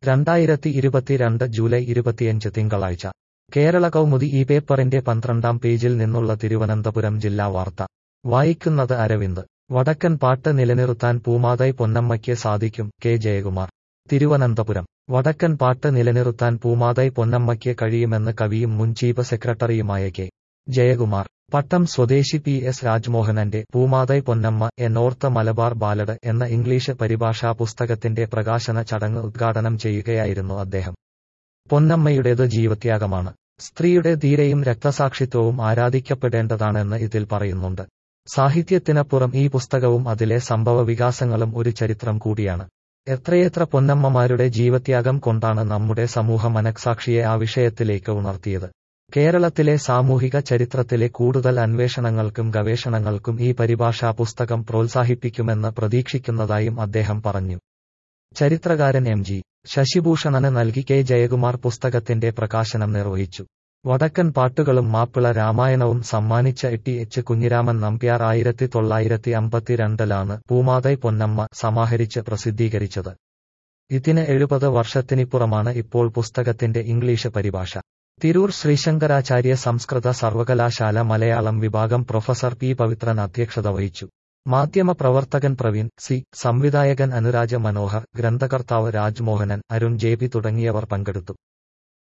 രണ്ടായിരത്തി ഇരുപത്തിരണ്ട് ജൂലൈ ഇരുപത്തിയഞ്ച് തിങ്കളാഴ്ച കേരള കൗമുദി ഈ പേപ്പറിന്റെ പന്ത്രണ്ടാം പേജിൽ നിന്നുള്ള തിരുവനന്തപുരം ജില്ലാ വാർത്ത വായിക്കുന്നത് അരവിന്ദ് വടക്കൻ പാട്ട് നിലനിർത്താൻ പൂമാതൈ പൊന്നമ്മയ്ക്ക് സാധിക്കും കെ ജയകുമാർ തിരുവനന്തപുരം വടക്കൻ പാട്ട് നിലനിർത്താൻ പൂമാതൈ പൊന്നമ്മയ്ക്ക് കഴിയുമെന്ന് കവിയും മുൻ ചീഫ് സെക്രട്ടറിയുമായ കെ ജയകുമാർ പട്ടം സ്വദേശി പി എസ് രാജ്മോഹനന്റെ Poomathai Ponnamma A North Malabar Ballad എന്ന ഇംഗ്ലീഷ് പരിഭാഷാ പുസ്തകത്തിന്റെ പ്രകാശന ചടങ്ങ് ഉദ്ഘാടനം ചെയ്യുകയായിരുന്നു അദ്ദേഹം പൊന്നമ്മയുടേത് ജീവത്യാഗമാണ് സ്ത്രീയുടെ ധീരയും രക്തസാക്ഷിത്വവും ആരാധിക്കപ്പെടേണ്ടതാണെന്ന് ഇതിൽ പറയുന്നുണ്ട് സാഹിത്യത്തിനപ്പുറം ഈ പുസ്തകവും അതിലെ സംഭവ വികാസങ്ങളും ഒരു ചരിത്രം കൂടിയാണ് എത്രയെത്ര പൊന്നമ്മമാരുടെ ജീവത്യാഗം കൊണ്ടാണ് നമ്മുടെ സമൂഹ മനഃസാക്ഷിയെ ആ വിഷയത്തിലേക്ക് ഉണർത്തിയത് കേരളത്തിലെ സാമൂഹിക ചരിത്രത്തിലെ കൂടുതൽ അന്വേഷണങ്ങൾക്കും ഗവേഷണങ്ങൾക്കും ഈ പരിഭാഷാ പുസ്തകം പ്രോത്സാഹിപ്പിക്കുമെന്ന് പ്രതീക്ഷിക്കുന്നതായും അദ്ദേഹം പറഞ്ഞു ചരിത്രകാരൻ എം ജി ശശിഭൂഷണന് നൽകി കെ ജയകുമാർ പുസ്തകത്തിന്റെ പ്രകാശനം നിർവഹിച്ചു വടക്കൻ പാട്ടുകളും മാപ്പിള രാമായണവും സമ്മാനിച്ച ടി എച്ച് കുഞ്ഞിരാമൻ നമ്പ്യാർ ആയിരത്തി തൊള്ളായിരത്തി അമ്പത്തിരണ്ടിലാണ് പൂമാതൈ പൊന്നമ്മ സമാഹരിച്ച് പ്രസിദ്ധീകരിച്ചത് ഇതിന് എഴുപത് വർഷത്തിനിപ്പുറമാണ് ഇപ്പോൾ പുസ്തകത്തിന്റെ ഇംഗ്ലീഷ് പരിഭാഷ തിരൂർ ശ്രീശങ്കരാചാര്യ സംസ്കൃത സർവകലാശാല മലയാളം വിഭാഗം പ്രൊഫസർ പി പവിത്രൻ അധ്യക്ഷത വഹിച്ചു മാധ്യമ പ്രവർത്തകൻ പ്രവീൺ സി സംവിധായകൻ അനുരാജ മനോഹർ ഗ്രന്ഥകർത്താവ് രാജ്മോഹനൻ അരുൺ ജെ പി തുടങ്ങിയവർ പങ്കെടുത്തു